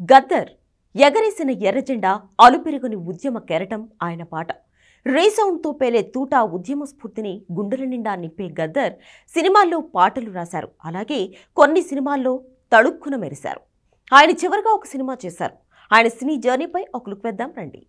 గద్దర్ ఎగరేసిన ఎర్రజెండా అలుపెరుగుని ఉద్యమ కెరటం ఆయన పాట రీసౌండ్తో పేలే తూటా ఉద్యమ స్ఫూర్తిని గుండెల నిండా నింపే గద్దర్ సినిమాల్లో పాటలు రాశారు అలాగే కొన్ని సినిమాల్లో తడుక్కున మెరిశారు ఆయన చివరిగా ఒక సినిమా చేశారు ఆయన సినీ జర్నీపై ఒక లుక్ వేద్దాం రండి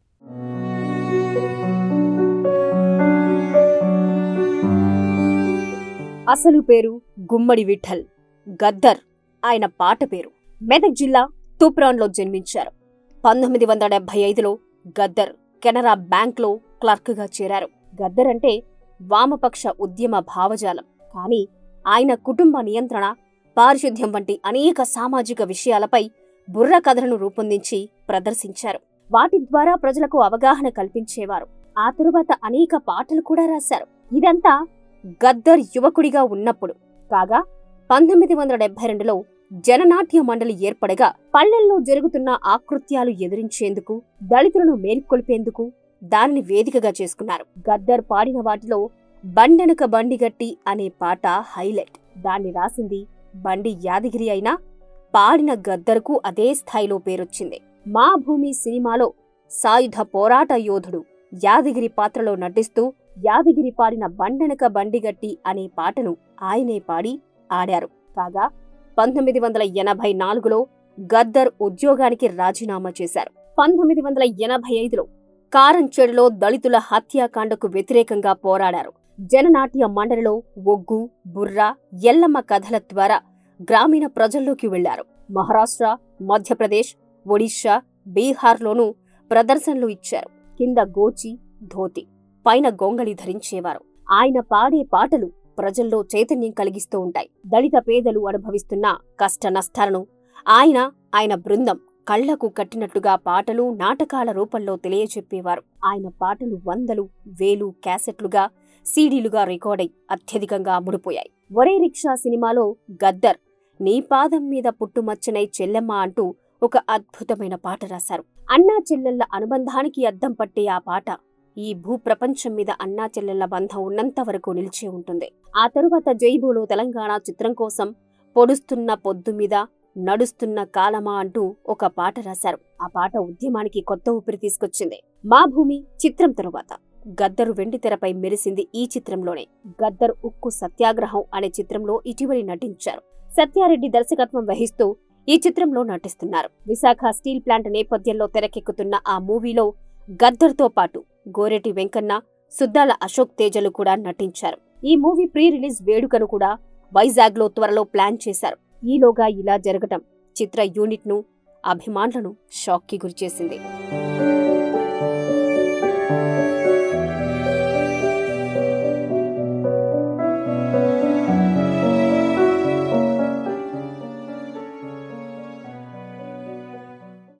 అసలు పేరు గుమ్మడి విఠల్ గద్దర్ ఆయన పాట పేరు మెదక్ జిల్లా తూప్రాన్లో జన్మించారు పంతొమ్మిది వందల డెబ్బై ఐదులో గద్దర్ కెనరా బ్యాంక్లో క్లర్క్గా చేరారు గద్దర్ అంటే వామపక్ష ఉద్యమ భావజాలం కానీ ఆయన కుటుంబ నియంత్రణ పారిశుద్ధ్యం వంటి అనేక సామాజిక విషయాలపై బుర్ర కథలను రూపొందించి ప్రదర్శించారు వాటి ద్వారా ప్రజలకు అవగాహన కల్పించేవారు ఆ తరువాత అనేక పాటలు కూడా రాశారు ఇదంతా గద్దర్ యువకుడిగా ఉన్నప్పుడు కాగా పంతొమ్మిది వందల డెబ్బై రెండులో జననాట్య మండలి ఏర్పడగా పల్లెల్లో జరుగుతున్న ఆకృత్యాలు ఎదిరించేందుకు దళితులను మేల్కొల్పేందుకు దానిని వేదికగా చేసుకున్నారు గద్దర్ పాడిన వాటిలో బండెనక బండిగట్టి అనే పాట హైలైట్ దాన్ని రాసింది బండి యాదగిరి అయినా పాడిన గద్దర్కు అదే స్థాయిలో పేరొచ్చింది మా భూమి సినిమాలో సాయుధ పోరాట యోధుడు యాదగిరి పాత్రలో నటిస్తూ యాదగిరి పాడిన బండెనక బండిగట్టి అనే పాటను ఆయనే పాడి ఆడారు కాగా పంతొమ్మిది వందల ఎనభై నాలుగులో గద్దర్ ఉద్యోగానికి రాజీనామా చేశారు పంతొమ్మిది వందల ఎనభై ఐదులో కారంచేడులో దళితుల హత్యాకాండకు వ్యతిరేకంగా పోరాడారు జననాట్య మండలిలో ఒగ్గు బుర్ర ఎల్లమ్మ కథల ద్వారా గ్రామీణ ప్రజల్లోకి వెళ్లారు మహారాష్ట్ర మధ్యప్రదేశ్ ఒడిషా బీహార్లోనూ ప్రదర్శనలు ఇచ్చారు కింద గోచి ధోతి పైన గొంగళి ధరించేవారు ఆయన పాడే పాటలు ప్రజల్లో చైతన్యం కలిగిస్తూ ఉంటాయి దళిత పేదలు అనుభవిస్తున్న కష్ట నష్టాలను ఆయన ఆయన బృందం కళ్లకు కట్టినట్టుగా పాటలు నాటకాల రూపంలో తెలియచెప్పేవారు ఆయన పాటలు వందలు వేలు క్యాసెట్లుగా సీడీలుగా రికార్డై అత్యధికంగా అమ్ముడుపోయాయి ఒరే రిక్షా సినిమాలో గద్దర్ నీ పాదం మీద పుట్టుమచ్చనై చెల్లెమ్మ అంటూ ఒక అద్భుతమైన పాట రాశారు అన్నా చెల్లెళ్ల అనుబంధానికి అద్దం పట్టే ఆ పాట ఈ భూప్రపంచం మీద అన్నా చెల్లెళ్ల బంధం ఉన్నంత వరకు నిలిచి ఉంటుంది ఆ తరువాత జైబోలో తెలంగాణ చిత్రం కోసం పొడుస్తున్న పొద్దు మీద నడుస్తున్న కాలమా అంటూ ఒక పాట రాశారు ఆ పాట ఉద్యమానికి కొత్త ఊపిరి తీసుకొచ్చింది మా భూమి చిత్రం తరువాత గద్దరు వెండితెరపై మెరిసింది ఈ చిత్రంలోనే గద్దర్ ఉక్కు సత్యాగ్రహం అనే చిత్రంలో ఇటీవలి నటించారు సత్యారెడ్డి దర్శకత్వం వహిస్తూ ఈ చిత్రంలో నటిస్తున్నారు విశాఖ స్టీల్ ప్లాంట్ నేపథ్యంలో తెరకెక్కుతున్న ఆ మూవీలో గద్దర్తో పాటు గోరెటి వెంకన్న సుద్దాల అశోక్ తేజలు కూడా నటించారు ఈ మూవీ ప్రీ రిలీజ్ వేడుకను కూడా వైజాగ్లో త్వరలో ప్లాన్ చేశారు ఈలోగా ఇలా జరగటం చిత్ర యూనిట్ను అభిమానులను షాక్కి గురిచేసింది